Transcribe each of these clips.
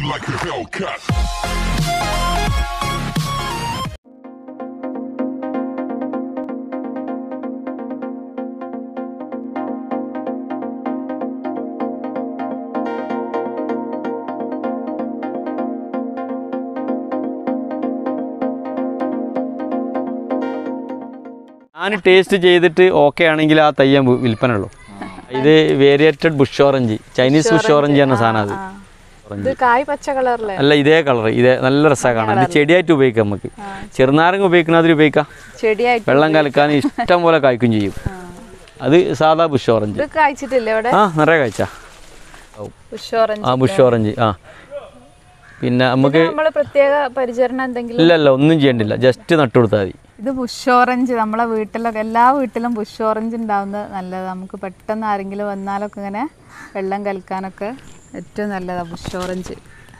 like a Hellcat. ഞാൻ taste ചെയ്തിട്ട് okay ആണെങ്കിൽ ആ തയ്യാൻ വിൽപ്പന ഉള്ളൂ ഇത് variegated bush orange Chinese bush orange എന്ന സാധനം അത് ഇത് കായ് പച്ച കളറിലെ അല്ല ഇതേ കളർ ഇതേ നല്ല രസമാണ് കാണാൻ ഇത് ചെടിയായിട്ട് ഉപയോഗിക്കാം നമുക്ക് ചെറുനാരങ്ങ ഉപയോഗിക്കുന്ന അതിൽ ഉപയോഗിക്കാം ചെടിയായിട്ട് വെള്ളം കലക്കാൻ ഇഷ്ടം പോലെ കായ്ക്കും ചെയ്യും അത് സാധാ ബുഷ് ഓറഞ്ച് ഇത് കായ്ച്ചിട്ടില്ലേ ഇവിടെ ആ നിറയെ കായ്ച്ച ബുഷ് ഓറഞ്ച് ആ ബുഷ് ഓറഞ്ച് ആ പിന്നെ നമുക്ക് നമ്മൾ പ്രത്യേക പരിചരണം എന്തെങ്കിലും ഇല്ല ഇല്ല ഒന്നും ചെയ്യണ്ടില്ല ജസ്റ്റ് നട്ടു കൊടുത്താൽ മതി ഇത് ബുഷ് ഓറഞ്ച് നമ്മളെ വീട്ടിലൊക്കെ എല്ലാ വീട്ടിലും ബുഷ് ഓറഞ്ച് ഉണ്ടാവുന്നത് നല്ലത് നമുക്ക് പെട്ടെന്ന് ആരെങ്കിലും വന്നാലൊക്കെ ഇങ്ങനെ വെള്ളം കലക്കാനൊക്കെ ഏറ്റവും നല്ലതാണ് ബുഷ് ഓറഞ്ച്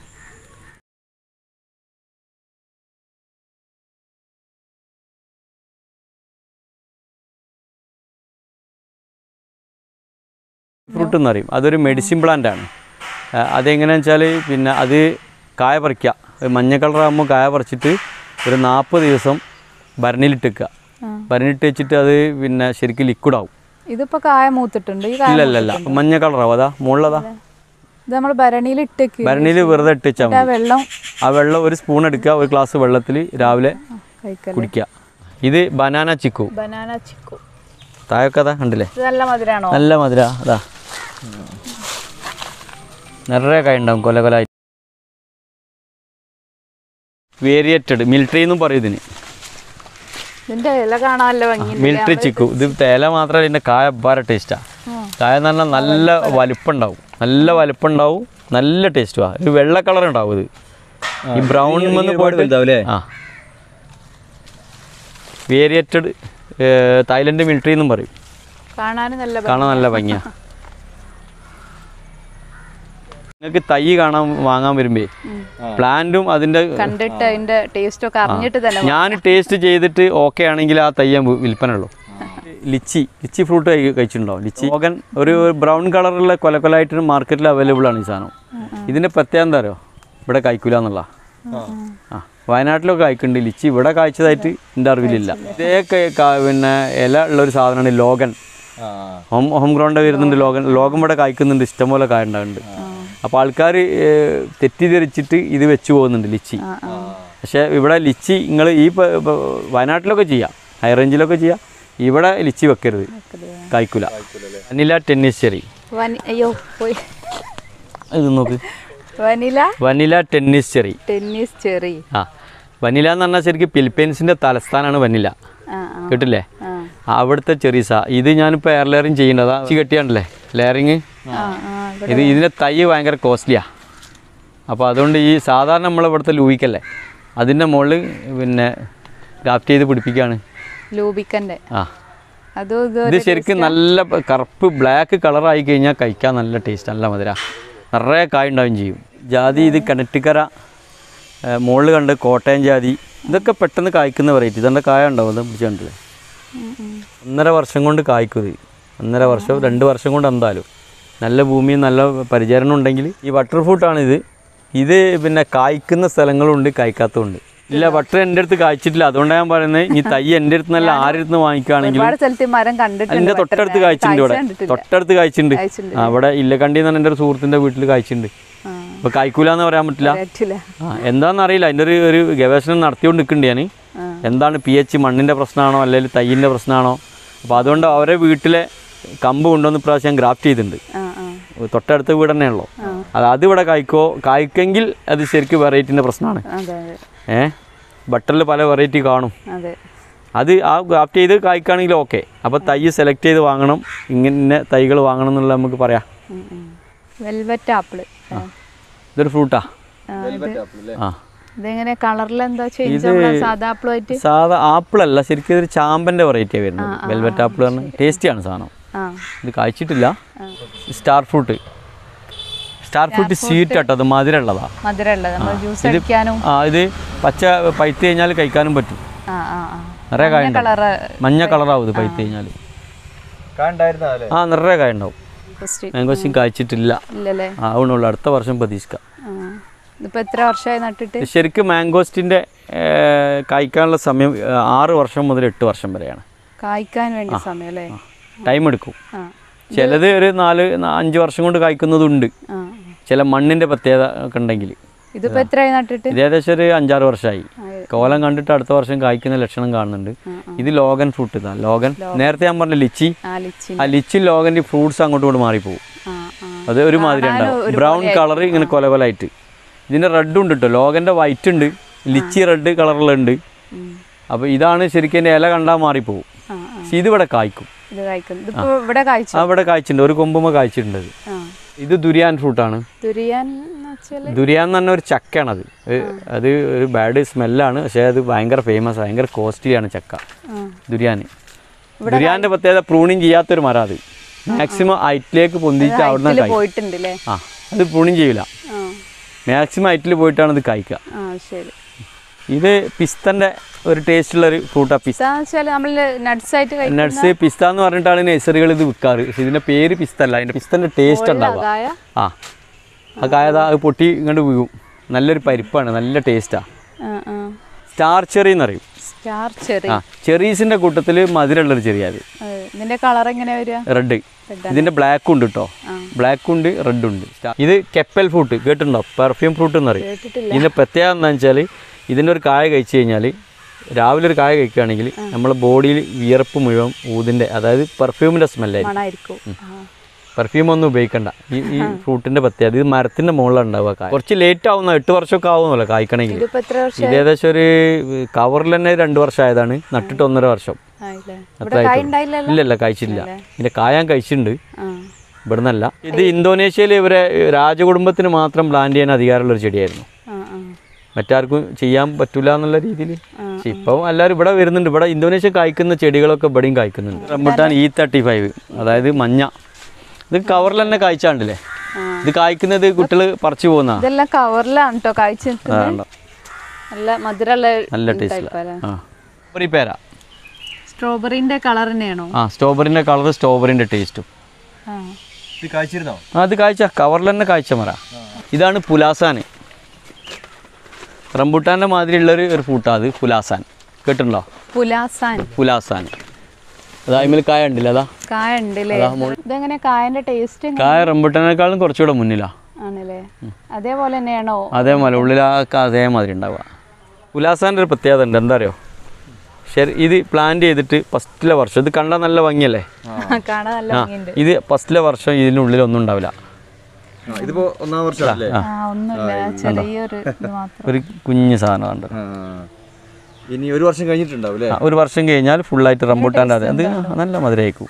ഫ്രൂട്ട് എന്ന് പറയും അതൊരു മെഡിസിൻ പ്ലാന്റ് ആണ് ആ, അതെങ്ങനെയാണെന്ന് വെച്ചാൽ പിന്നെ അത് കായ പറിക്കുക ഒരു മഞ്ഞ കളറാകുമ്പോൾ കായ പറിച്ചിട്ട് ഒരു നാൽപ്പത് ദിവസം ഭരണിയിലിട്ടിക്കുക ഭരണിയിട്ട് വെച്ചിട്ട് അത് പിന്നെ ശരിക്കും ലിക്വിഡ് ആവും ഇതിപ്പോ കായ മൂത്തിട്ടുണ്ട് ഈ കായ ഇല്ല ഇല്ല ഇല്ല മഞ്ഞ കളറാവും അതാ മുകളിലതാ ഇത് നമ്മൾ ഭരണിയിൽ ഇട്ടേക്ക് ഭരണിയിൽ വെറുതെ ഇട്ട് വെച്ചാൽ ആ മതി വെള്ളം ആ വെള്ളം ഒരു സ്പൂൺ എടുക്കുക ഒരു ഗ്ലാസ് വെള്ളത്തിൽ രാവിലെ കഴിക്കല് കുടിക്കുക ഇത് ബനാന ചിക്കു ബനാന ചിക്കു താഴൊക്കെ അതാ കണ്ടില്ലേ ഇത് നല്ല മധുരാണോ നല്ല മധുര അതാ നിറയെ കായ ഉണ്ടാവും കൊല കൊലായിട്ട് വേരിയേറ്റഡ് മിലിറ്ററി എന്നും പറയും ഇതിന് ഇതിന്റെ ഇല കാണാനല്ലോ ഭംഗി മിലിറ്ററി ചിക്കു ഇത് തേല മാത്രമല്ല ഇതിൻ്റെ കായ അപ്പാര ടേസ്റ്റാ കായ എന്ന് പറഞ്ഞാൽ നല്ല വലിപ്പം ഉണ്ടാവും നല്ല വലിപ്പം ഉണ്ടാവും നല്ല ടേസ്റ്റുവാ ഒരു വെള്ള കളർ ഉണ്ടാവും ഇത് ഈ ബ്രൗൺ വന്ന് പോയിട്ട് ആ വേരിയേറ്റഡ് തായ്ലൻഡ് മിലിറ്ററി എന്നും പറയും കാണാനും നല്ല ഭംഗി. കാണാൻ നല്ല ഭംഗിയാ നിങ്ങൾക്ക് തൈ കാണാൻ വാങ്ങാൻ വരുമ്പേ പ്ലാന്റും അതിന്റെ കണ്ടിട്ട് അതിന്റെ ടേസ്റ്റ് ഒക്കെ അറിഞ്ഞിട്ട് തന്നെ ഞാൻ ടേസ്റ്റ് ചെയ്തിട്ട് ഓക്കെ ആണെങ്കിൽ ആ തയ്യാൻ വിൽപ്പന ഉള്ളൂ ലിച്ചി ലിച്ചി ഫ്രൂട്ട് കഴിച്ചിട്ടുണ്ടോ ലിച്ചി ഓകൻ ഒരു ബ്രൗൺ കളറുള്ള കൊല കൊലായിട്ട് മാർക്കറ്റിൽ അവൈലബിൾ ആണ് ഈ സാധനം ഇതിന്റെ പ്രത്യേകത എന്താ അറിയോ ഇവിടെ കഴിക്കൂല എന്നുള്ള ആ വയനാട്ടിലൊക്കെ കായ്ക്കുന്നുണ്ട് ലിച്ചി ഇവിടെ കായ്ച്ചതായിട്ട് എൻ്റെ അറിവിലില്ല ഇതേ ക- ക- പിന്നെ ഇല ഉള്ള ഒരു സാധനമാണ് ലോഗൻ ഹോം ഹോം ഗ്രൗണ്ട് വരുന്നുണ്ട് ലോകം ലോകം ഇവിടെ കായ്ക്കുന്നുണ്ട് ഇഷ്ടംപോലെ കായ ഉണ്ടാകുന്നുണ്ട് അപ്പോൾ ആൾക്കാർ തെറ്റിദ്ധരിച്ചിട്ട് ഇത് വെച്ച് പോകുന്നുണ്ട് ലിച്ചി പക്ഷേ ഇവിടെ ലിച്ചി നിങ്ങൾ ഈ പ- പ- വയനാട്ടിലൊക്കെ ചെയ്യാം ഹൈ റേഞ്ചിലൊക്കെ ചെയ്യാം ഇവിടെ ലിച്ചി വെക്കരുത് കായ്ക്കൂല വനില ടെന്നീസ് ചെറി വനി അയ്യോ പോയി ഇത് നോക്ക് vanilla vanilla tennis cherry tennis cherry ആ വനില എന്ന് പറഞ്ഞാൽ ശരിക്കും ഫിലിപ്പീൻസിൻ്റെ തലസ്ഥാനമാണ് വനില ആ ആ കേട്ടില്ലേ ആ അവിടുത്തെ ചെറീസ ഇത് ഞാനിപ്പോൾ എയർ ലെയറിങ് ചെയ്യുന്നതാ ചി കെട്ടിയാണ്ടല്ലേ ലെയറിങ് ആ ആ ഇവിടെ ഇത് ഇതിൻ്റെ തൈ ഭയങ്കര കോസ്റ്റ്ലിയാ അപ്പോൾ അതുകൊണ്ട് ഈ സാധാരണ നമ്മൾ ഇവിടുത്തെ ലൂയിക്കല്ലേ അതിൻ്റെ മുകളിൽ പിന്നെ ഗ്രാഫ്റ്റ് ചെയ്ത് പിടിപ്പിക്കുകയാണ് ലൂബിക്കന്റെ ആ അതും ഇത് ഇത് ശരിക്കും നല്ല പ- കറുപ്പ് ബ്ലാക്ക് കളറായി കഴിഞ്ഞാൽ കഴിക്കാൻ നല്ല ടേസ്റ്റ് നല്ല മധുര നിറയെ കായ ഉണ്ടാവുകയും ചെയ്യും ജാതി ഇത് കിണറ്റിക്കര മുകളിൽ കണ്ട് കോട്ടയം ജാതി ഇതൊക്കെ പെട്ടെന്ന് കായ്ക്കുന്ന വെറൈറ്റി ഇതെൻ്റെ കായ ഉണ്ടാവും അത് പിടിച്ച് കണ്ടില്ലേ ഒന്നര വർഷം കൊണ്ട് കായ്ക്കും ഇത് ഒന്നര വർഷം രണ്ട് വർഷം കൊണ്ട് എന്തായാലും നല്ല ഭൂമിയും നല്ല പരിചരണം ഉണ്ടെങ്കിൽ ഈ ബട്ടർ ഫ്രൂട്ടാണിത് ഇത് പിന്നെ കായ്ക്കുന്ന സ്ഥലങ്ങളുണ്ട് കായ്ക്കാത്തതുണ്ട് ഇല്ല ബട്ടർ എൻ്റെ അടുത്ത് കായ്ച്ചിട്ടില്ല അതുകൊണ്ടാണ് ഞാൻ പറയുന്നത് ഈ തൈ എൻ്റെ അടുത്ത് നല്ല ആരുടെ അടുത്ത് വാങ്ങിക്കുകയാണെങ്കിലും ഒരുപാട് സ്ഥലത്ത് ഈ മരം കണ്ടിട്ടുണ്ട് അതിന്റെ ബട്ടർ. തൊട്ടടുത്ത് കായ്ച്ചിട്ടുണ്ട് ഇവിടെ കായ്ച്ച കണ്ടിട്ടില്ല. തൊട്ടടുത്ത് കായ്ച്ചിട്ടുണ്ട് കായ്ച്ചിട്ടുണ്ട്. ആ ഇവിടെ ഇല്ലക്കണ്ടി എന്ന് എൻ്റെ ഒരു സുഹൃത്തിന്റെ വീട്ടിൽ കായ്ച്ചിട്ടുണ്ട് ആ, അപ്പൊ കായ്ക്കൂലെന്ന് പറയാൻ പറ്റില്ല പറ്റില്ല ആ എന്താണെന്ന് അറിയില്ല അതിൻ്റെ ഒരു ഒരു ഗവേഷണം നടത്തിക്കൊണ്ട് നിൽക്കുന്നുണ്ട് ഞാൻ ആ. എന്താണ് പി എച്ച് മണ്ണിന്റെ പ്രശ്നമാണോ അല്ലെങ്കിൽ തൈയിന്റെ പ്രശ്നമാണോ അപ്പോൾ അതുകൊണ്ട് അവരെ വീട്ടിലെ കമ്പ് കൊണ്ടുവന്ന് ഇപ്രാവശ്യം ഗ്രാഫ്റ്റ് ചെയ്തിട്ടുണ്ട് ആ ആ തൊട്ടടുത്ത വീട് തന്നെയാണല്ലോ അത് അത് ഇവിടെ കായ്ക്കോ കായ്ക്കെങ്കിൽ അത് ശരിക്കും വെറൈറ്റിന്റെ പ്രശ്നമാണ് അതെ അതെ ഏ ബട്ടറിൽ പല വെറൈറ്റി കാണും അതെ അത് ആ ഗ്രാഫ്റ്റ് ചെയ്ത് കായ്ക്കുകയാണെങ്കിൽ ഓക്കെ അപ്പോൾ തൈ സെലക്ട് ചെയ്ത് വാങ്ങണം ഇങ്ങനെ തൈകൾ വാങ്ങണം എന്നുള്ള നമുക്ക് പറയാം വെൽവെറ്റ് ആപ്പിള് ഇതൊരു ഫ്രൂട്ടാ ആ ഇതെങ്ങനെ കളറിൽ എന്താ ചേഞ്ച് സാധാ ആപ്പിളുമായിട്ട് സാധാ ആപ്പിളല്ല ശരിക്കും ഇതൊരു ചാമ്പൻ്റെ വെറൈറ്റിയാണ് വരുന്നത് വെൽവെറ്റ് ആപ്പിൾ പറഞ്ഞ ടേസ്റ്റിയാണ് സാധനം ആ ഇത് കഴിച്ചിട്ടില്ല star fruit star fruit sweet ആട്ടോ അത് മധുരമുള്ളതാ മധുരമുള്ളത് നമ്മൾ ജ്യൂസ് അടിക്കാനും ആ ഇത് പച്ച പഴുത്ത് കഴിഞ്ഞാൽ കഴിക്കാനും പറ്റും ആ ആ ആ നിറയെ കായ ഉണ്ടാവും. കളറ് മഞ്ഞ കളറാവും ഇത് പഴുത്ത് കഴിഞ്ഞാൽ ആ നിറയെ കായ ഉണ്ടാവും ഫസ്റ്റ് മാങ്കോസ്റ്റും കഴിച്ചിട്ടില്ല ഇല്ലല്ലേ ആ അതുകൊണ്ടുള്ള അടുത്ത വർഷം പ്രതീക്ഷിക്കാം ആ ഇതിപ്പോ എത്ര വർഷമായി നട്ടിട്ട് ശരിക്കും മാംഗോസ്റ്റിൻ്റെ കായ്ക്കാനുള്ള സമയം ഏ, ആറ് വർഷം മുതൽ എട്ട് വർഷം വരെയാണ് കായ്ക്കാൻ വേണ്ടി സമയം അല്ലേ ടൈം എടുക്കും ആ ചിലത് ഒരു നാല് നാ- അഞ്ച് വർഷം കൊണ്ട് കായ്ക്കുന്നതുണ്ട് ആ ചില മണ്ണിൻ്റെ പ്രത്യേകത ഒക്കെ ഉണ്ടെങ്കിൽ ഇതിപ്പോ എത്രയായി നട്ടിട്ട് ഇത് ഏകദേശം ഒരു അഞ്ചാറ് വർഷമായി കോലം കണ്ടിട്ട് അടുത്ത വർഷം കായ്ക്കുന്ന ലക്ഷണം കാണുന്നുണ്ട് ഇത് ലോഗൻ ഫ്രൂട്ട് ഇതാ ലോഗൻ നേരത്തെ ഞാൻ പറഞ്ഞ ലിച്ചി ആ ലിച്ചി ആ ലിച്ചി ലോഗൻ്റെ ഫ്രൂട്ട്സ് അങ്ങോട്ടും ഇങ്ങോട്ട് മാറിപ്പോകും ആ ആ അത് ഒരു മാതിരി ഉണ്ടാവും ബ്രൗൺ കളർ ഇങ്ങനെ കൊല കൊലായിട്ട് ഇതിൻ്റെ റെഡ് ഉണ്ട് കേട്ടോ ലോഗൻ്റെ വൈറ്റ് ഉണ്ട് ലിച്ചി റെഡ് കളറിലുണ്ട് ഉം. അപ്പോൾ ഇതാണ് ശരിക്കും എൻ്റെ ഇല കണ്ടാൽ മാറിപ്പോകും ആ ആ പക്ഷേ ഇതിവിടെ കായ്ക്കും ഇത് കായ്ക്കുന്നു ഇതിപ്പോ ഇവിടെ കായ്ച്ചു അവിടെ കായ്ച്ചിട്ടുണ്ട് ഒരു കൊമ്പുമ്പോൾ കായ്ച്ചിട്ടുണ്ട് ഇത്. ആ ഇത് ദുരിയാൻ ഫ്രൂട്ടാണ് തുരിയാൻ എന്ന് വെച്ചാല് ദുരിയാൻ എന്ന് പറഞ്ഞ ഒരു ചക്കയാണത് അത് അത് ഒരു ബാഡ് സ്മെല്ലാണ് പക്ഷേ അത് ഭയങ്കര ഫേമസ് ഭയങ്കര കോസ്റ്റ്ലിയാണ് ചക്ക ആ ദുരിയാൻ ദുരിയാൻ്റെ പ്രത്യേകത പ്രൂണിങ് ചെയ്യാത്തൊരു മരം അത് മാക്സിമം ഹൈറ്റിലേക്ക് പൊന്തിച്ച് അവിടുന്ന് ഇതില് കായ്ക്കും പോയിട്ടുണ്ട് അല്ലേ ആ അത് പ്രൂണിങ് ചെയ്യില്ല ആ മാക്സിമം ഹൈറ്റിൽ പോയിട്ടാണ് ഇത് കായ്ക്കുക ആ ശരി ഇത് പിസ്തൻ്റെ ഒരു ടേസ്റ്റുള്ള ഒരു ഫ്രൂട്ടാണ് പിസ്ത പിസ്ത വെച്ചാൽ നമ്മൾ നട്ട്സ് ആയിട്ട് കഴിക്കുന്ന നട്ട്സ് പിസ്ത എന്ന് പറഞ്ഞിട്ടാണ് നഴ്സറികൾ ഇത് വിൽക്കാറ് പക്ഷെ ഇതിൻ്റെ പേര് പിസ്ത അല്ല അതിൻ്റെ പിസ്തൻ്റെ ടേസ്റ്റ് ഉണ്ടാവുക കായ ആ ആ കായത അത് പൊട്ടി ഇങ്ങോട്ട് വീഴും നല്ലൊരു പരിപ്പാണ് നല്ല ടേസ്റ്റാണ് ആ ആ സ്റ്റാർ ചെറി എന്ന് പറയും സ്റ്റാർ ചെറി ആ ചെറീസിൻ്റെ കൂട്ടത്തിൽ മധുരമുള്ളൊരു ചെറിയ അത് അതെ. ഇതിന്റെ കളർ എങ്ങനെ വരിക റെഡ് ഇതിൻ്റെ ബ്ലാക്ക് ഉണ്ട് കേട്ടോ ബ്ലാക്ക് ഉണ്ട് റെഡ് ഉണ്ട് സ്റ്റാ- ഇത് കെപ്പൽ ഫ്രൂട്ട് കേട്ടിട്ടുണ്ടോ പെർഫ്യൂം ഫ്രൂട്ട് എന്ന് പറയും കേട്ടിട്ടില്ല ഇതിൻ്റെ പ്രത്യേകത എന്താണെന്ന് വെച്ചാൽ ഇതിൻ്റെ ഒരു കായ കഴിച്ചു കഴിഞ്ഞാൽ രാവിലെ ഒരു കായ കഴിക്കുകയാണെങ്കിൽ നമ്മളെ ബോഡിയിൽ വിയർപ്പ് മുഴുവൻ ഊതിൻ്റെ അതായത് പെർഫ്യൂമിൻ്റെ സ്മെല്ലായിരിക്കും മണായിരിക്കും ആ. പെർഫ്യൂം ഒന്നും ഉപയോഗിക്കണ്ട ഈ ഈ ഫ്രൂട്ടിൻ്റെ പ്രത്യേകത ഇത് മരത്തിൻ്റെ മുകളിലാണ് ഉണ്ടാവുക കായ കുറച്ച് ലേറ്റ് ആവുന്ന എട്ട് വർഷമൊക്കെ ആവുന്നല്ലോ കായ്ക്കണമെങ്കിൽ ഇതിപ്പോ എത്ര വർഷം ഇത് ഏകദേശം ഒരു കവറിൽ തന്നെ രണ്ട് വർഷം ആയതാണ് നട്ടിട്ട് ഒന്നര വർഷം ആയില്ലേ ഇവിടെ കായ ഉണ്ടായില്ലല്ലോ ഇല്ലല്ല കഴിച്ചില്ല ഇതിൻ്റെ കായാൻ കഴിച്ചിട്ടുണ്ട് ആ ഇവിടുന്നല്ല ഇത് ഇന്തോനേഷ്യയിൽ ഇവരെ രാജകുടുംബത്തിന് മാത്രം പ്ലാന്റ് ചെയ്യാൻ അധികാരമുള്ള ഒരു ചെടിയായിരുന്നു ആ ആ മറ്റാർക്കും ചെയ്യാൻ പറ്റൂല എന്നുള്ള രീതിയിൽ പക്ഷെ ഇപ്പം എല്ലാവരും ഇവിടെ വരുന്നുണ്ട് ഇവിടെ ഇന്തോനേഷ്യ കായ്ക്കുന്ന ചെടികളൊക്കെ ഇവിടെയും കായ്ക്കുന്നുണ്ട് റംബുട്ടാൻ ഇ തേർട്ടി ഫൈവ് അതായത് മഞ്ഞ ഇത് കവറിൽ തന്നെ കായ്ച്ചാണ്ടല്ലേ ഇത് കായ്ക്കുന്നത് കുട്ടികൾ പറിച്ചു പോകുന്ന ഇതെല്ലാം കവറിലാണ് കേട്ടോ കാഴ്ച നല്ല മധുരമുള്ള നല്ല ടേസ്റ്റ് ആ ഒരു പേര സ്ട്രോബെറിന്റെ കളർ തന്നെയാണോ ആ സ്ട്രോബെറിൻ്റെ കളർ സ്ട്രോബെറിൻ്റെ ടേസ്റ്റും ആ ഇത് കായ്ച്ചിരുന്നോ ആ, അത് കാഴ്ച കവറിൽ തന്നെ കാഴ്ച മര ഇതാണ് പുലാസാൻ റംബുട്ടാൻ്റെ മാതിരിയുള്ളൊരു ഒരു ഫ്രൂട്ടാണ് അത് പുലാസാൻ കേട്ടിട്ടുണ്ടോ പുലാസാൻ പുലാസാൻ അതാ അതിൽ കായ ഉണ്ടല്ലേ അതാ കായ ഉണ്ടല്ലേ ഇതെങ്ങനെ കായന്റെ ടേസ്റ്റ് കായ റംബുട്ടാനേക്കാളും കുറച്ചുകൂടെ മുന്നിലാ ആണല്ലേ അതേപോലെ തന്നെയാണോ അതേപോലെ ഉള്ളിലാ അതേമാതിരി ഉണ്ടാവുക പുലാസാൻ്റെ ഒരു പ്രത്യേകത ഉണ്ട് എന്താ അറിയോ ശരി ഇത് പ്ലാന്റ് ചെയ്തിട്ട് ഫസ്റ്റിലെ വർഷം ഇത് കണ്ടാൽ നല്ല ഭംഗിയല്ലേ കാണാൻ നല്ല ആ ഭംഗിയുണ്ട് ഇത് ഫസ്റ്റിലെ വർഷം ഇതിനുള്ളിൽ ഒന്നും ഉണ്ടാവില്ല ആ, ഇതിപ്പോ ഒന്നാം വർഷമല്ലേ ആ ഒന്നുമില്ല ചെറിയൊരു ഇത് മാത്രം ഒരു കുഞ്ഞ് സാധനമുണ്ട് ആ. ഇനി ഒരു വർഷം കഴിഞ്ഞിട്ടുണ്ടാവും അല്ലേ ആ, ഒരു വർഷം കഴിഞ്ഞാൽ ഫുള്ളായിട്ട് റംബൂട്ടാൻ്റെ അത് അത് നല്ല മധുരമായിരിക്കും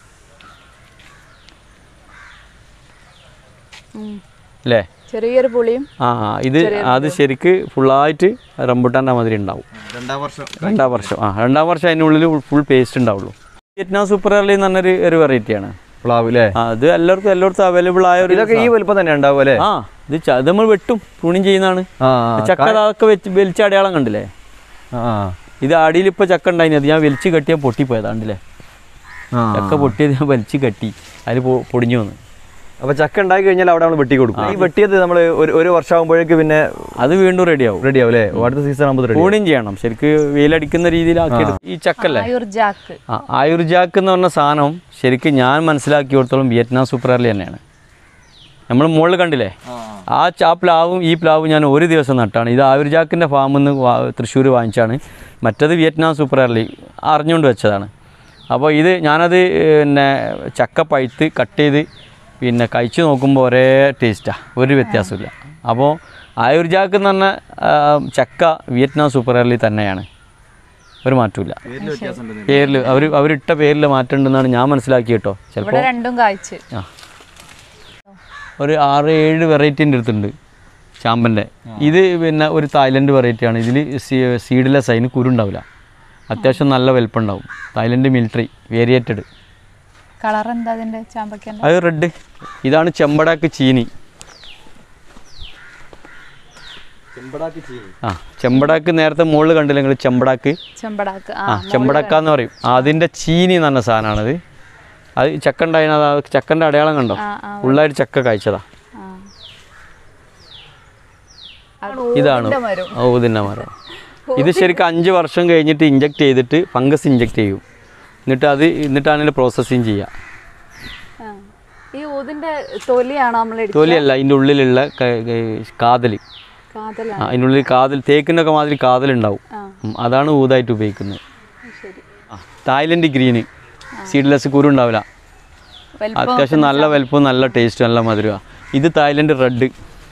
ഉം. അല്ലേ ചെറിയൊരു പുളിയും ആ ആ, ഇത് അത് ശരിക്ക് ഫുള്ളായിട്ട് റംബൂട്ടാൻ്റെ മാതിരി ഉണ്ടാവും രണ്ടാം വർഷം രണ്ടാം വർഷം ആ രണ്ടാം വർഷം അതിനുള്ളിൽ ഫുൾ പേസ്റ്റ് ഉണ്ടാവുള്ളൂ വിയറ്റ്നാം സൂപ്പർ എർലി എന്ന് പറഞ്ഞൊരു ഒരു വെറൈറ്റിയാണ് പ്ലാവ് അല്ലേ ആ അത് എല്ലാവർക്കും എല്ലായിടത്തും അവൈലബിൾ ആയ ഒരു ഇതൊക്കെ ഈ വലുപ്പം തന്നെ ഉണ്ടാവും അല്ലേ ആ ഇത് ച- ഇത് നമ്മൾ വെട്ടും പ്രൂണിങ് ചെയ്യുന്നതാണ് ആ ചക്ക അതൊക്കെ വെച്ച് വലിച്ച അടയാളം കണ്ടില്ലേ ആ ഇത് അടിയിൽ ഇപ്പോൾ ചക്ക ഉണ്ടായിന് അത് ഞാൻ വലിച്ച് കെട്ടിയാൽ പൊട്ടിപ്പോയതാണ്ടില്ലേ ആ ചക്ക പൊട്ടിയത് ഞാൻ വലിച്ച് കെട്ടി അതിൽ പൊടിഞ്ഞു വന്നു അപ്പൊ ചക്ക ഉണ്ടായി കഴിഞ്ഞാൽ അവിടെ നമ്മൾ വെട്ടി കൊടുക്കും ഈ വെട്ടിയത് നമ്മൾ ഒരു ഒരു വർഷം ആകുമ്പോഴേക്ക് പിന്നെ അത് വീണ്ടും റെഡിയാവും റെഡി ആവും അല്ലേ അടുത്ത സീസൺ ആകുമ്പോൾ റെഡി പ്രൂണിങ് ചെയ്യണം ശരിക്ക് വെയിലടിക്കുന്ന രീതിയിലാക്കി ഈ ചക്കല്ലേ ആയുർജാക്ക് ആ ആയുർജാക്ക് എന്ന് പറഞ്ഞ സാധനം ശരിക്കും ഞാൻ മനസ്സിലാക്കിയിടത്തോളം വിയറ്റ്നാം സൂപ്പർ എർലി തന്നെയാണ് നമ്മൾ മുകളിൽ കണ്ടില്ലേ ആ ചാ പ്ലാവും ഈ പ്ലാവും ഞാൻ ഒരു ദിവസം നട്ടാണ് ഇത് ആയുർജാക്കിൻ്റെ ഫാമിൽ നിന്ന് തൃശ്ശൂർ വാങ്ങിച്ചാണ് മറ്റത് വിയറ്റ്നാം സൂപ്പർ എർലി അറിഞ്ഞുകൊണ്ട് വെച്ചതാണ് അപ്പോൾ ഇത് ഞാനത് പിന്നെ ചക്ക പഴുത്ത് കട്ട് ചെയ്ത് പിന്നെ കഴിച്ച് നോക്കുമ്പോൾ ഒരേ ടേസ്റ്റാണ് ഒരു വ്യത്യാസമില്ല അപ്പോൾ ആയുർജാക്ക് എന്ന് പറഞ്ഞ ആ, ചക്ക വിയറ്റ്നാം സൂപ്പർ എർലി തന്നെയാണ് ഒരു മാറ്റമില്ല പേരിൽ അവർ അവരിട്ട പേരിൽ മാറ്റം ഉണ്ടെന്നാണ് ഞാൻ മനസ്സിലാക്കി കേട്ടോ ചിലപ്പോൾ ഇവിടെ രണ്ടും കായ്ച്ച് ആ ഒരു ആറ് ഏഴ് വെറൈറ്റീൻ്റെ അടുത്തുണ്ട് ചാമ്പൻ്റെ ഇത് പിന്നെ ഒരു തായ്ലൻഡ് വെറൈറ്റിയാണ് ഇതിൽ സീഡിലെ സൈന് കുരുണ്ടാവില്ല അത്യാവശ്യം നല്ല വലിപ്പമുണ്ടാവും തായ്ലൻഡ് മിലിറ്ററി വേരിയേറ്റഡ് കളർ എന്താ അതിന്റെ ചാമ്പക്കൻ്റെ അത് റെഡ് ഇതാണ് ചെമ്പടാക്ക് ചീനി ആ ചെമ്പടാക്ക് നേരത്തെ മുകളിൽ കണ്ടില്ല നിങ്ങൾ ചെമ്പടാക്ക് ചെമ്പടാക്ക് ആ ആ ചെമ്പടക്ക എന്ന് പറയും ആ, അതിൻ്റെ ചീനി എന്ന് പറഞ്ഞ സാധനമാണത് അത് ചക്ക ഉണ്ടായിരുന്നത് അത് ചക്കൻ്റെ അടയാളം കണ്ടോ ആ ആ ഫുള്ളായിട്ട് ചക്ക കഴിച്ചതാ ആ ഇതാണ് ഊതിൻ്റെ മരം ഇത് ശരിക്കും അഞ്ച് വർഷം കഴിഞ്ഞിട്ട് ഇഞ്ചെക്ട് ചെയ്തിട്ട് ഫംഗസ് ഇഞ്ചെക്ട് ചെയ്യും എന്നിട്ട് അത് എന്നിട്ടാണ് ഇതിൻ്റെ പ്രോസസ്സിങ് ചെയ്യുക ആ. ഈ ഊതിന്റെ തൊലിയാണോ നമ്മൾ എടുക്കുക തൊലിയല്ല അതിൻ്റെ ഉള്ളിലുള്ള ക- ക- കാതൽ കാതലാണ് ആ, അതിൻ്റെ ഉള്ളിൽ കാതൽ തേക്കിനൊക്കെ മാതിരി കാതലുണ്ടാവും ആ. ഉം, അതാണ് ഊതായിട്ട് ഉപയോഗിക്കുന്നത് ശരി ആ, തായ്ലൻഡ് ഗ്രീന് സീഡ്ലെസ് കുരു ഉണ്ടാവില്ല വലിപ്പം അത്യാവശ്യം നല്ല വലുപ്പം നല്ല ടേസ്റ്റ് നല്ല മധുരമാണ് ഇത് തായ്ലൻഡ് റെഡ്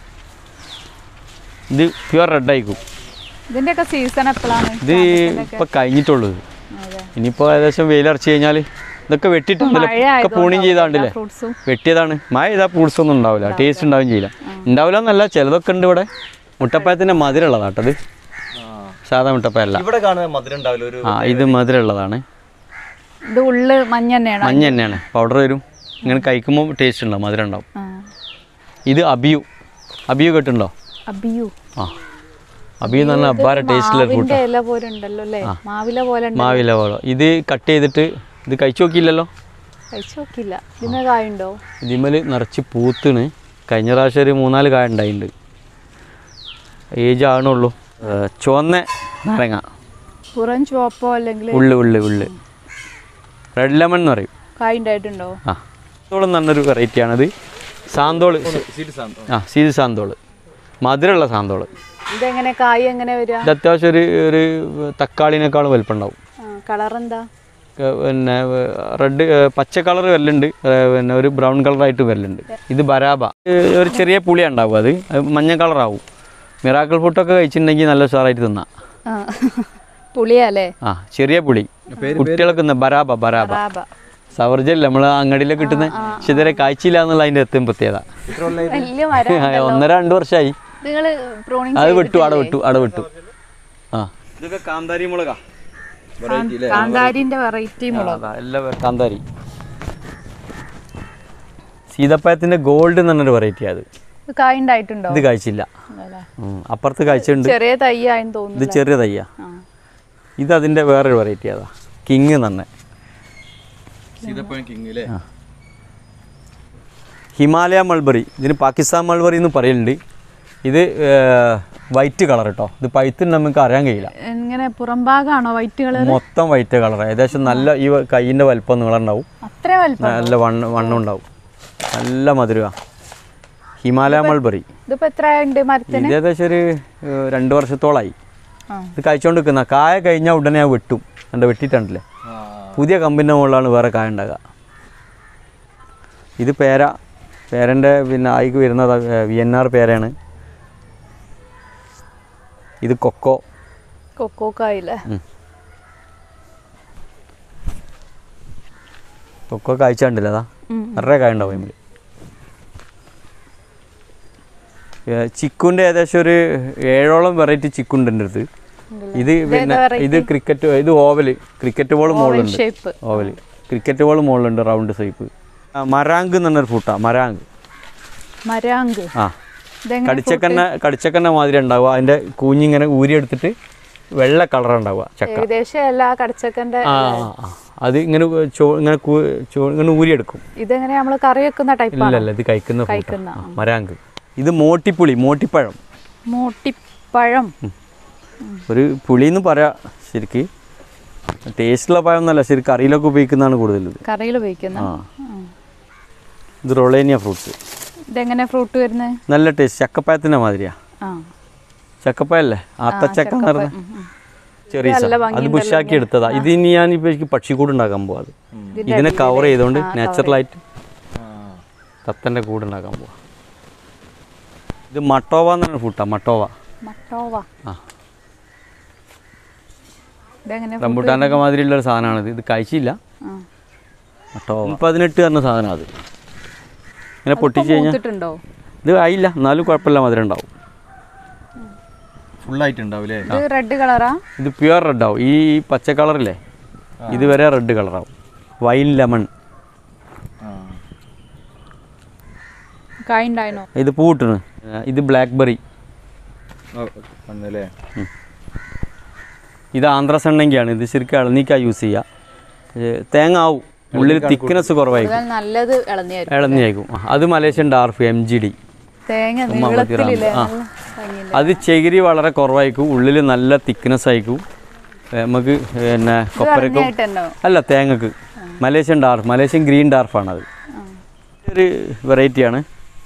ഇത് പ്യുവർ റെഡ് ആയിരിക്കും ഇതിന്റെയൊക്കെ സീസൺ എപ്പോഴാണ് ഇത് ഇപ്പം കഴിഞ്ഞിട്ടുള്ളൂ ഇത്. അതെ. ഇനിയിപ്പോൾ ഏകദേശം വെയിലറച്ച് കഴിഞ്ഞാൽ ഇതൊക്കെ വെട്ടിട്ടുണ്ടല്ലോ മഴ ഒക്കെ ആയതുകൊണ്ടാവും പൂണിയും ചെയ്താണ്ടില്ലേ ഫ്രൂട്ട്സും വെട്ടിയതാണ് മഴ ചെയ്താൽ ഫ്രൂട്ട്സ് ഒന്നും ഉണ്ടാവില്ല ടേസ്റ്റ് ഉണ്ടാവും ചെയ്യില്ല ഉണ്ടാവില്ല എന്നല്ല ചിലതൊക്കെ ഉണ്ട് ഇവിടെ മുട്ടപ്പഴത്തിൻ്റെ മധുരമുള്ളതാട്ടത് സാധാ മുട്ടപ്പഴല്ല ഇവിടെ കാണുന്ന മധുരം ഉണ്ടാവില്ല ഒരു ആ ഇത് മധുരമുള്ളതാണ് ഇത് ഉള്ള് മഞ്ഞ തന്നെയാണ് മഞ്ഞ തന്നെയാണ് പൗഡർ വരും ഇങ്ങനെ കഴിക്കുമ്പോൾ ടേസ്റ്റ് ഉണ്ടാവും മധുരം ഉണ്ടാവും ആ. ഇത് അബിയു അബിയു കേട്ടുണ്ടോ അബിയു ആ അബിയു എന്ന് പറഞ്ഞാൽ അബ്ബാര ടേസ്റ്റുള്ള ഒരു മാവിന്റെ ഫ്രൂട്ടാണ് ഇല പോലെ ഉണ്ടല്ലോ അല്ലേ മാവില പോലെ ഉണ്ട് മാവില പോലെ ഇത് കട്ട് ചെയ്തിട്ട് ഇത് കഴിച്ചു നോക്കിയില്ലല്ലോ കഴിച്ചു നോക്കില്ല ഇതിന് കായുണ്ടോ ഇതിമേൽ നിറച്ച് പൂത്തിന് കഴിഞ്ഞ പ്രാവശ്യം ഒരു മൂന്നാല് കായ ഉണ്ടായിട്ടുണ്ട് ഏജ് ആണുള്ളൂ ഏർ ചുവന്ന നാരങ്ങ പുറം ചുവപ്പോ അല്ലെങ്കിൽ ഉള്ളു ഉള്ളു ഉള്ളു റെഡ് ലെമൺ എന്ന് പറയും കായ ഉണ്ടായിട്ടുണ്ടോ ആ സാന്തോൾ എന്ന് പറഞ്ഞൊരു വെറൈറ്റിയാണിത് സാന്തോള് ആ സീത് സാന്തോള് മധുരമുള്ള സാന്തോള് ഇതെങ്ങനെ കായ് എങ്ങനെ വരിക ഇത് അത്യാവശ്യം ഒരു ഒരു തക്കാളിനേക്കാളും വലിപ്പം ഉണ്ടാവും കളർ എന്താ ഏർ പിന്നെ റെഡ് പച്ച കളർ വരലുണ്ട് ഏർ പിന്നെ ഒരു ബ്രൗൺ കളറായിട്ട് വരലുണ്ട് ഇത് ബരാബ ഏർ ഒരു ചെറിയ പുളിയാണ് ഉണ്ടാവും അത് അത് മഞ്ഞ കളറാവും മിറാക്കിൾ ഫുഡൊക്കെ കഴിച്ചിട്ടുണ്ടെങ്കിൽ നല്ല ഉഷാറായിട്ട് തിന്നാം ആ. പുളിയല്ലേ ആ ചെറിയ പുളി കുട്ടികൾക്ക് തിന്ന ബരാബ ബരാബ റാബ സവർജല്ല നമ്മൾ അങ്ങടിയിലൊക്കെ കിട്ടുന്ന പക്ഷെ ഇതുവരെ കാഴ്ചയില്ല എന്നുള്ള അതിൻ്റെ എത്തും പ്രത്യേകത വലിയ മരം ഒന്നര രണ്ട് വർഷമായി നിങ്ങള് പ്രൂണിങ് അത് വിട്ടു അട വിട്ടു അട വിട്ടു ആ ഇതൊക്കെ കാന്താരി മുളകാ കാന്താരിന്റെ വെറൈറ്റി മുളക് എല്ലാം കാന്താരി സീതപ്പഴത്തിന്റെ ഗോൾഡ് എന്ന് പറഞ്ഞൊരു വെറൈറ്റി അത് ഇത് കായ് ഉണ്ടായിട്ടുണ്ടോ ഇത് കഴിച്ചില്ല അല്ലേ? ഉം. അപ്പുറത്ത് കഴിച്ചുണ്ട് ചെറിയ തൈ ആയെന്ന് ഇത് തോന്നുന്നു ചെറിയ തയ്യ ആ. ഇത് അതിന്റെ വേറൊരു വെറൈറ്റി അതാ കിങ് തന്നെ ഹിമാലയ മൾബറി ഇതിന് പാകിസ്ഥാൻ മൾബറി എന്ന് പറയുന്നുണ്ട് ഇത് വൈറ്റ് കളർ കേട്ടോ ഇത് പഴുത്തിന് നമുക്ക് അറിയാൻ കഴിയില്ല ഇങ്ങനെ പുറംഭാഗാണോ വൈറ്റ് കളർ മൊത്തം വൈറ്റ് കളർ ഏകദേശം നല്ല ഈ കൈയിൻ്റെ വലിപ്പം നീളുണ്ടാവും അത്ര വലുപ്പം നല്ല വണ്ണ വണ്ണം ഉണ്ടാവും നല്ല മധുരമാണ് ഹിമാലയ മൾബറി ഇതിപ്പോ എത്ര ഉണ്ട് മരത്തിന് ഇത് ഏകദേശം ഒരു ഏഹ്, രണ്ട് വർഷത്തോളമായി ആ. ഇത് കഴിച്ചുകൊണ്ട് നിൽക്കുന്ന കായ കഴിഞ്ഞാൽ ഉടനെ ഞാൻ വെട്ടും എൻ്റെ വെട്ടിയിട്ടുണ്ടല്ലേ പുതിയ കമ്പിൻ്റെ മുകളിലാണ് വേറെ കായ ഉണ്ടാകുക ഇത് പേര പേരൻ്റെ പിന്നെ ആയിക്ക് വരുന്നത് വി എൻ ആർ പേരയാണ് ഇത് കൊക്കോ കൊക്കോ കായില്ലേ കൊക്കോ കാഴ്ച ഉണ്ടല്ലോ അതാ ഉം. നിറയെ കായ ഉണ്ടാവും അതിൽ ചിക്കുൻ്റെ ഏകദേശം ഒരു ഏഴോളം വെറൈറ്റി ചിക്കുണ്ട് എൻ്റെ അടുത്ത് ഇത് പിന്നെ ഇത് ക്രിക്കറ്റ് ഇത് ഓവല് ക്രിക്കറ്റ് ബോൾ മുകളിലുണ്ട് ഷേപ്പ് ഓവല് ക്രിക്കറ്റ് ബോൾ മുകളിലുണ്ട് റൗണ്ട് ഷേപ്പ് മരാങ്ക് എന്ന് പറഞ്ഞൊരു ഫ്രൂട്ടാണ് മരാങ്ക് മരാങ്ക് ആ ഇതെങ്ങനെ കടിച്ചക്കന്നെ കടിച്ചക്കന്നെ മാതിരി ഉണ്ടാവുക അതിൻ്റെ കൂഞ്ഞിങ്ങനെ ഊരിയെടുത്തിട്ട് വെള്ള കളർ ഉണ്ടാവുക ചക്ക ഏകദേശം എല്ലാ കടച്ചക്കന്റെ ആ ആ, ആ. അത് ഇങ്ങനെ ചോ ഇങ്ങനെ കൂ- ചോ- ഇങ്ങനെ ഊരിയെടുക്കും ഇതെങ്ങനെ നമ്മൾ കറി വെക്കുന്ന ടൈപ്പാണ് ഇല്ലല്ല ഇത് കഴിക്കുന്ന fruit ആ. കഴിക്കുന്ന, ആ, മരാങ്ക് ഇത് മോട്ടിപ്പുളി മോട്ടിപ്പഴം മൂട്ടിപ്പഴം ഒരു പുളി എന്ന് പറയാം ശരിക്ക് ടേസ്റ്റുള്ള പഴം എന്നല്ല ശരി കറിയിലൊക്കെ ഉപയോഗിക്കുന്നതാണ് കൂടുതൽ ഇത് കറിയിൽ ഉപയോഗിക്കുന്ന ആ ഇത് റൊളേനിയ ഫ്രൂട്ട്സ് ഇതെങ്ങനെ ഫ്രൂട്ട് വരുന്നത് നല്ല ടേസ്റ്റ് ചക്കപ്പഴത്തിൻ്റെ മാതിരിയാ ആ ചക്കപ്പഴല്ലേ ആത്തച്ചക്ക എന്ന് പറഞ്ഞ ഉം, ഉം. ചെറിയ സാ- അത് ബുഷാക്കി എടുത്തതാ ഇത് ഇനി ഞാൻ ഇപ്പോൾ എനിക്ക് പക്ഷിക്കൂട് ഉണ്ടാക്കാൻ പോവാ അത് ഇതിനെ കവർ ചെയ്തുകൊണ്ട് നാച്ചുറലായിട്ട് തത്തൻ്റെ കൂട് ഉണ്ടാക്കാൻ പോവാ ഇത് മട്ടോവ എന്ന് പറഞ്ഞ ഫ്രൂട്ടാ മട്ടോവ മട്ടോവ ആ ഇതെങ്ങനെ റംബുട്ടാൻ്റെ ഒക്കെ മാതിരിയുള്ള ഒരു സാധനമാണിത് ഇത് കഴിച്ചില്ല ആ. മട്ടോവ പതിനെട്ട് പറഞ്ഞ സാധനം അത് ഇങ്ങനെ പൊട്ടിച്ച് കഴിഞ്ഞാൽ പൂത്തിട്ടുണ്ടോ ഇത് ആയില്ല എന്നാലും കുഴപ്പമില്ല മധുരം ഉണ്ടാവും ഫുള്ളായിട്ടുണ്ടാവില്ലേ ഇത് റെഡ് കളറാ ഇത് പ്യുവർ റെഡ് ആവും ഈ പച്ച കളറില്ലേ ഇതുവരെ റെഡ് കളറാവും വൈൻ ലെമൺ കായ് ഉണ്ടായിനോ ഇത് പൂട്ടിണ് ഇത് ബ്ലാക്ക്ബെറി വന്നല്ലേ ഇത് ആന്ധ്രസണ്ണങ്കിയാണ് ഇത് ശരിക്കും ഇളനീക്കാണ് യൂസ് ചെയ്യുക ഏ, തേങ്ങ ആവും ഉള്ളിൽ തിക്നെസ് കുറവായിരിക്കും കൂടുതൽ നല്ലത് ഇളന്നിയായിരിക്കും ഇളനിയായിരിക്കും ആ, അത് Malaysian dwarf M G D തേങ്ങ ഉമ്മാമത്തി നീളത്തിലില്ലേ ആ. നല്ല ഭംഗിയില്ല. അത് ചകിരി വളരെ കുറവായിരിക്കും ഉള്ളിൽ നല്ല തിക്നെസ് ആയിരിക്കും ഏ, നമുക്ക് പിന്നെ കൊപ്പരക്കും പറഞ്ഞിട്ടുണ്ടോ അല്ല തേങ്ങക്ക് മലേഷ്യൻ ഡാർഫ് മലേഷ്യൻ ഗ്രീൻ ഡാർഫാണത് ഒരു വെറൈറ്റിയാണ്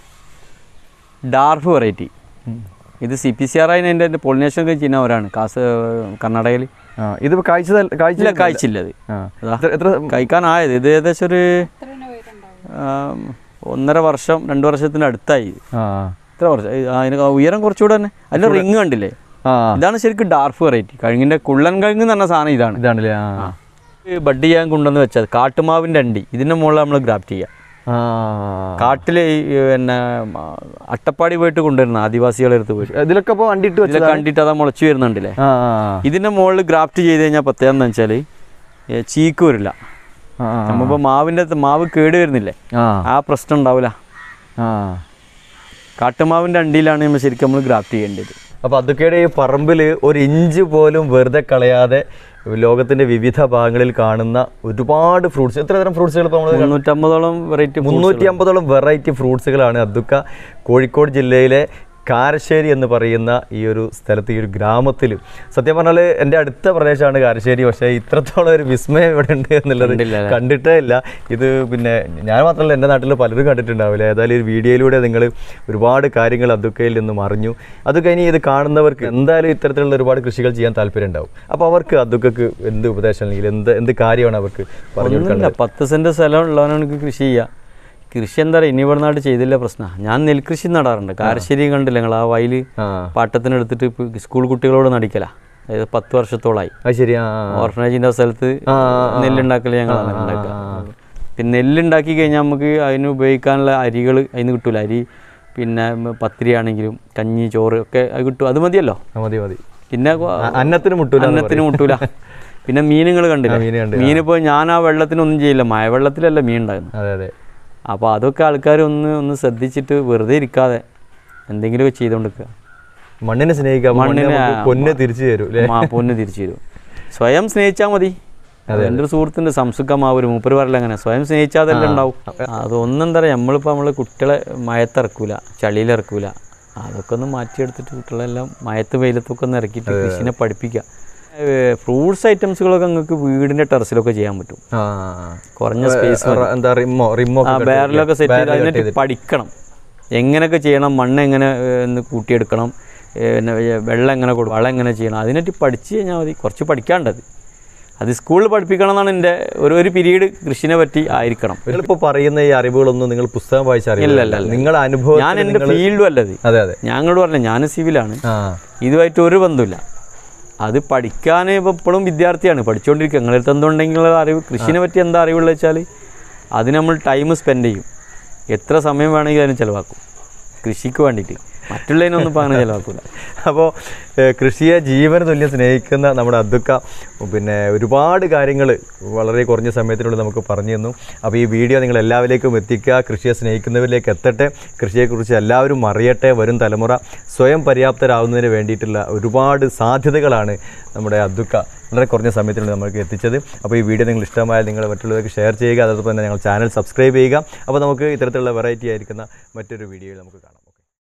ഡാർഫ് വെറൈറ്റി ഇത് സി പി സി ആർ ആയി എൻ്റെ പോളിനേഷൻ ഒക്കെ ചെയ്യുന്നവരാണ് കാസ കർണാടകയിൽ ആ ഇതിപ്പോ കാഴ്ച കാഴ്ച ഇല്ല കായ്ച്ചില്ല അത് ആ. അതാ. എത്ര- എത്ര കഴിക്കാനായത് ഇത് ഏകദേശം ഒരു ആം, ഒന്നര വർഷം രണ്ട് വർഷത്തിന് അടുത്തായി ആ ഇത്ര വർഷം ഏ, ആ, അതിന് ഉയരം കുറച്ചുകൂടെ തന്നെ അതിൻ്റെ റിങ് കണ്ടില്ലേ ആ ഇതാണ് ശരിക്കും ഡാർഫ് വെറൈറ്റി കഴിഞ്ഞിൻ്റെ കുള്ളൻ കഴിഞ്ഞ് എന്ന് പറഞ്ഞ സാധനം ഇതാണ് ഇതാണല്ലേ ആ ഈ ബഡ് ചെയ്യാൻ കൊണ്ടുവന്ന് വെച്ചത് കാട്ടുമാവിൻ്റെ അണ്ടി ഇതിൻ്റെ മുകളിൽ നമ്മൾ ഗ്രാഫ്റ്റ് ചെയ്യുക ആ കാട്ടിൽ പിന്നെ ആ, അട്ടപ്പാടി പോയിട്ട് കൊണ്ടുവരുന്ന ആദിവാസികളെ അടുത്ത് പോയിട്ട് ഇതിലൊക്കെ അപ്പോൾ വണ്ടിയിട്ട് ഇതിലെ വെച്ചത് കണ്ടിട്ട് അതാ മുളച്ചു വരുന്നുണ്ടല്ലേ ആ ഇതിൻ്റെ മുകളിൽ ഗ്രാഫ്റ്റ് ചെയ്ത് കഴിഞ്ഞാൽ പ്രത്യേകം എന്താ വെച്ചാൽ ചീക്ക് വരില്ല ആ ആ നമ്മളിപ്പോൾ മാവിൻ്റെ മാവ് കേട് വരുന്നില്ലേ ആ ആ പ്രശ്നം ഉണ്ടാവില്ല ആ കാട്ടുമാവിൻ്റെ അണ്ടിയിലാണ് നമ്മൾ ശരിക്കും നമ്മൾ ഗ്രാഫ്റ്റ് ചെയ്യേണ്ടത് അപ്പോൾ അതൊക്കെയുടെ ഈ പറമ്പിൽ ഒരു ഇഞ്ച് പോലും വെറുതെ കളയാതെ ലോകത്തിന്റെ വിവിധ ഭാഗങ്ങളിൽ കാണുന്ന ഒരുപാട് ഫ്രൂട്ട്സ് എത്ര തരം ഫ്രൂട്ട്സുകൾ ഇപ്പോൾ നമ്മൾ മുന്നൂറ്റമ്പതോളം വെറൈറ്റി മുന്നൂറ്റി അമ്പതോളം വെറൈറ്റി ഫ്രൂട്ട്സുകളാണ് അദ്ദുക്ക കോഴിക്കോട് ജില്ലയിലെ കാരശ്ശേരി എന്ന് പറയുന്ന ഈ ഒരു സ്ഥലത്ത് ഈ ഒരു ഗ്രാമത്തിൽ സത്യം പറഞ്ഞാൽ എൻ്റെ അടുത്ത പ്രദേശമാണ് കാരശ്ശേരി പക്ഷേ ഇത്രത്തോളം ഒരു വിസ്മയം ഇവിടെ ഉണ്ട് എന്നുള്ളത് കണ്ടില്ല അല്ലേ? കണ്ടിട്ടേ ഇല്ല ഇത് പിന്നെ ഞാൻ മാത്രമല്ല എൻ്റെ നാട്ടിൽ പലരും കണ്ടിട്ടുണ്ടാവില്ല ഏതായാലും ഈ വീഡിയോയിലൂടെ നിങ്ങൾ ഒരുപാട് കാര്യങ്ങൾ അദ്ദുക്കയിൽ നിന്നും അറിഞ്ഞു അതൊക്കെ ഇനി ഇത് കാണുന്നവർക്ക് എന്തായാലും ഇത്തരത്തിലുള്ള ഒരുപാട് കൃഷികൾ ചെയ്യാൻ താല്പര്യം ഉണ്ടാവും അപ്പോൾ അവർക്ക് അദ്ദുക്കക്ക് എന്ത് ഉപദേശം അല്ലെങ്കിൽ എന്ത് എന്ത് കാര്യമാണ് അവർക്ക് പറഞ്ഞു ഒന്നുമില്ല കൊടുക്കേണ്ടത് പത്ത് സെൻറ്റ് സ്ഥലം ഉള്ളവനാണ് എനിക്ക് കൃഷി ചെയ്യുക കൃഷി എന്താ പറയുക ഇനി ഇവിടെ നാട്ട് ചെയ്തില്ല പ്രശ്നമാണ് ഞാൻ നെൽകൃഷി നടാറുണ്ട് കാരശ്ശേരി കണ്ടില്ല നിങ്ങൾ ആ വയൽ ആ പാട്ടത്തിനെടുത്തിട്ട് ഇപ്പോൾ സ്കൂൾ കുട്ടികളോട് നടിക്കല അതായത് പത്ത് വർഷത്തോളമായി അത് ശരി ആ ആ. ഓർഫനേജിൻ്റെ സ്ഥലത്ത് ആ, ആ, ആ. നെല്ലുണ്ടാക്കൽ ഞങ്ങൾ അങ്ങനെ ഉണ്ടാക്കുക പിന്നെ നെല്ലുണ്ടാക്കി കഴിഞ്ഞാൽ നമുക്ക് അതിന് ഉപയോഗിക്കാനുള്ള അരികൾ അതിന് കിട്ടൂല അരി പിന്നെ പത്തിരി ആണെങ്കിലും കഞ്ഞി ചോറ് ഒക്കെ അത് കിട്ടും അത് മതിയല്ലോ ആ, മതി മതി പിന്നെ അ- അന്നത്തിന് മുട്ടൂല എന്ന് അന്നത്തിന് മുട്ടൂല പിന്നെ മീനുകൾ കണ്ടില്ല ആ, മീന് കണ്ട്, മീൻ ഇപ്പോൾ ഞാൻ ആ വെള്ളത്തിനൊന്നും ചെയ്യില്ല മഴവെള്ളത്തിലല്ല മീൻ ഉണ്ടാകുന്നത് അതെ അതെ അപ്പോൾ അതൊക്കെ ആൾക്കാർ ഒന്ന് ഒന്ന് ശ്രദ്ധിച്ചിട്ട് വെറുതെ ഇരിക്കാതെ എന്തെങ്കിലുമൊക്കെ ചെയ്തുകൊണ്ടിരിക്കുക മണ്ണിനെ സ്നേഹിക്കുക മണ്ണിനെ മണ്ണിനെ നമുക്ക് പൊന്ന് തിരിച്ചു തരും അല്ലേ മാ പൊന്ന് തിരിച്ചു തരും സ്വയം സ്നേഹിച്ചാൽ മതി എൻ്റെ ഒരു സുഹൃത്തിൻ്റെ സംസുഖമാവൊരു മൂപ്പര് പറയില്ല അങ്ങനെ സ്വയം സ്നേഹിച്ചാൽ അതെല്ലാം ഉണ്ടാവും അതൊന്നും എന്താ പറയുക നമ്മളിപ്പോൾ നമ്മൾ കുട്ടികളെ മയത്തിറക്കൂല ചളിയിലിറക്കൂല അതൊക്കെ ഒന്ന് മാറ്റിയെടുത്തിട്ട് കുട്ടികളെല്ലാം മയത്ത് വെയിലത്തൊക്കെ ഒന്ന് ഇറക്കിയിട്ട് കൃഷിനെ പഠിപ്പിക്കുക ഫ്രൂട്ട്സ് ഐറ്റംസുകളൊക്കെ നിങ്ങൾക്ക് വീടിൻ്റെ ടെറസിലൊക്കെ ചെയ്യാൻ പറ്റും ആ കുറഞ്ഞ സ്പേസ് റ- എന്താ റിമ്മോ റിമ്മോ ആ ബാരലൊക്കെ സെറ്റ് ചെയ്ത് അതിനായിട്ട് പഠിക്കണം എങ്ങനെയൊക്കെ ചെയ്യണം മണ്ണ് എങ്ങനെ ഏഹ്, ഒന്ന് കൂട്ടിയെടുക്കണം ഏഹ്, പിന്നെ വെ- വെള്ളം എങ്ങനെ കൊടുക്കും വളം എങ്ങനെ ചെയ്യണം അതിനായിട്ട് പഠിച്ച് കഴിഞ്ഞാൽ മതി കുറച്ച് പഠിക്കാണ്ടത് അത് സ്കൂളിൽ പഠിപ്പിക്കണം എന്നാണ് എൻ്റെ ഒരു ഒരു പീരീഡ് കൃഷിനെ പറ്റി ആയിരിക്കണം നിങ്ങളിപ്പോ പറയുന്ന ഈ അറിവുകളൊന്നും നിങ്ങൾ പുസ്തകം വായിച്ച ഇല്ല, അറിവില്ല ഇല്ല, ഇല്ല. നിങ്ങളുടെ അനുഭവം ഞാൻ എൻ്റെ ഫീൽഡും അല്ലത് അതെ അതെ ഞങ്ങളോട് പറഞ്ഞ ഞാൻ സിവിലാണ് ആ ഇതുമായിട്ട് ഒരു ബന്ധമില്ല അത് പഠിക്കാൻ ഇപ്പോൾ ഇപ്പോഴും വിദ്യാർത്ഥിയാണ് പഠിച്ചുകൊണ്ടിരിക്കുക നിങ്ങളടുത്ത് എന്തുണ്ടെങ്കിൽ അറിവ് കൃഷിനെ പറ്റി എന്താ അറിവുള്ള വെച്ചാൽ അതിന് നമ്മൾ ടൈം സ്പെൻഡ് ചെയ്യും എത്ര സമയം വേണമെങ്കിൽ അതിന് ചിലവാക്കും കൃഷിക്ക് വേണ്ടിയിട്ട് മറ്റുള്ളതിനൊന്നും ഇപ്പോൾ അങ്ങനെ ചിലവാക്കില്ല അപ്പോൾ കൃഷിയെ ജീവന തുല്യം സ്നേഹിക്കുന്ന നമ്മുടെ അദ്ദുക്ക പിന്നെ ഒരുപാട് കാര്യങ്ങൾ വളരെ കുറഞ്ഞ സമയത്തിനുള്ളിൽ നമുക്ക് പറഞ്ഞു തന്നു അപ്പോൾ ഈ വീഡിയോ നിങ്ങൾ എല്ലാവരിലേക്കും എത്തിക്കുക കൃഷിയെ സ്നേഹിക്കുന്നവരിലേക്ക് എത്തട്ടെ കൃഷിയെക്കുറിച്ച് എല്ലാവരും അറിയട്ടെ വരും തലമുറ സ്വയം പര്യാപ്തരാകുന്നതിന് വേണ്ടിയിട്ടുള്ള ഒരുപാട് സാധ്യതകളാണ് നമ്മുടെ അദ്ദുക്ക വളരെ കുറഞ്ഞ സമയത്തിനുള്ളിൽ നമുക്ക് എത്തിച്ചത് അപ്പോൾ ഈ വീഡിയോ നിങ്ങൾ ഇഷ്ടമായാൽ നിങ്ങൾ മറ്റുള്ളവർക്ക് ഷെയർ ചെയ്യുക അതോടൊപ്പം തന്നെ ഞങ്ങൾ ചാനൽ സബ്സ്ക്രൈബ് ചെയ്യുക അപ്പോൾ നമുക്ക് ഇത്തരത്തിലുള്ള വെറൈറ്റി ആയിരിക്കുന്ന മറ്റൊരു വീഡിയോയിൽ നമുക്ക് കാണാം